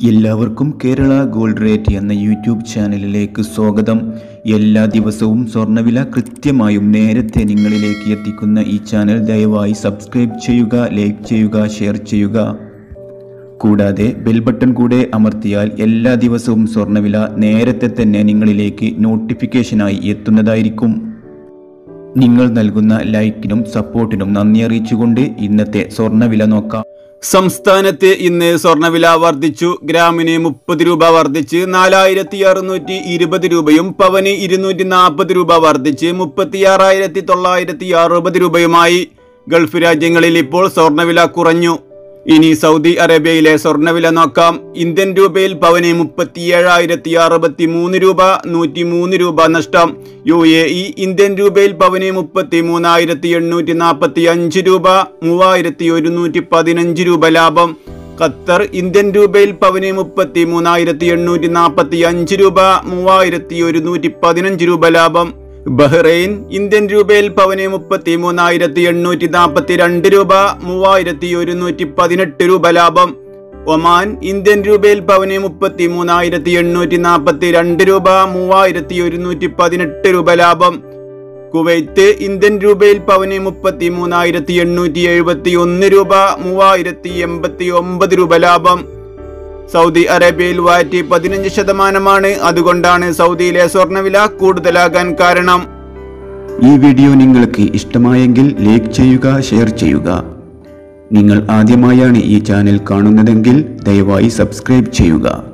എല്ലാവർക്കും Kerala gold rate എന്ന YouTube ചാനലിലേക്ക് സ്വാഗതം എല്ലാ ദിവസവും സ്വർണ്ണവില കൃത്യമായും നേരത്തെ നിങ്ങളിലേക്ക് എത്തിക്കുന്ന ഈ ചാനൽ ദയവായി സബ്സ്ക്രൈബ് ചെയ്യുക ലൈക്ക് ചെയ്യുക ഷെയർ ചെയ്യുക കൂടാതെ ബെൽ ബട്ടൺ കൂടെ അമർത്തിയാൽ എല്ലാ ദിവസവും സ്വർണ്ണവില നേരത്തെ തന്നെ നിങ്ങളിലേക്ക് നോട്ടിഫിക്കേഷനായി എത്തുന്നതായിരിക്കും നിങ്ങൾ നൽകുന്ന ലൈക്കിനും സപ്പോർട്ടിനും നന്ദി അറിയിച്ചുകൊണ്ട് ഇന്നത്തെ സ്വർണ്ണവില നോക്കാം സംസ്ഥാനത്ത് ഇന്ന് സ്വർണ്ണവില വർദ്ധിച്ചു ഗ്രാമിന് മുപ്പത് രൂപ വർദ്ധിച്ച് നാലായിരത്തി അറുന്നൂറ്റി ഇരുപത് രൂപയും പവന് ഇരുന്നൂറ്റി നാൽപ്പത് രൂപ വർദ്ധിച്ച് മുപ്പത്തിയാറായിരത്തി തൊള്ളായിരത്തി അറുപത് രൂപയുമായി ഗൾഫ് രാജ്യങ്ങളിൽ ഇപ്പോൾ സ്വർണ്ണവില കുറഞ്ഞു ഇനി സൗദി അറേബ്യയിലെ സ്വർണ്ണവില നോക്കാം ഇന്ത്യൻ രൂപയിൽ പവന് മുപ്പത്തിയേഴായിരത്തി അറുപത്തി മൂന്ന് രൂപ നൂറ്റി മൂന്ന് രൂപ നഷ്ടം യു എ ഇ ഇന്ത്യൻ രൂപയിൽ പവന് മുപ്പത്തി മൂന്നായിരത്തി എണ്ണൂറ്റി നാൽപ്പത്തി അഞ്ച് രൂപ മൂവായിരത്തി ഒരുന്നൂറ്റി പതിനഞ്ച് രൂപ ലാഭം ഖത്തർ ഇന്ത്യൻ രൂപയിൽ പവന് മുപ്പത്തി മൂന്നായിരത്തി എണ്ണൂറ്റി നാൽപ്പത്തി അഞ്ച് രൂപ മൂവായിരത്തി ഒരുന്നൂറ്റി പതിനഞ്ച് രൂപ ലാഭം ബഹ്റൈൻ ഇന്ത്യൻ രൂപയിൽ പവന് മുപ്പത്തി മൂന്നായിരത്തി എണ്ണൂറ്റി നാൽപ്പത്തി രണ്ട് രൂപ മൂവായിരത്തി ഒരുന്നൂറ്റി പതിനെട്ട് രൂപ ലാഭം ഒമാൻ ഇന്ത്യൻ രൂപയിൽ പവന് മുപ്പത്തി മൂന്നായിരത്തി എണ്ണൂറ്റി നാൽപ്പത്തി രണ്ട് രൂപ മൂവായിരത്തി ഒരുന്നൂറ്റി പതിനെട്ട് രൂപ ലാഭം കുവൈത്ത് ഇന്ത്യൻ രൂപയിൽ പവന് മുപ്പത്തി മൂന്നായിരത്തി എണ്ണൂറ്റി എഴുപത്തി ഒന്ന് രൂപ മൂവായിരത്തി എൺപത്തി ഒമ്പത് രൂപ ലാഭം സൗദി അറേബ്യയിൽ വാറ്റ് പതിനഞ്ച് ശതമാനമാണ് അതുകൊണ്ടാണ് സൗദിയിലെ സ്വർണ്ണവില കൂടുതലാകാൻ കാരണം ഈ വീഡിയോ നിങ്ങൾക്ക് ഇഷ്ടമായെങ്കിൽ ലൈക്ക് ചെയ്യുക ഷെയർ ചെയ്യുക നിങ്ങൾ ആദ്യമായാണ് ഈ ചാനൽ കാണുന്നതെങ്കിൽ ദയവായി സബ്സ്ക്രൈബ് ചെയ്യുക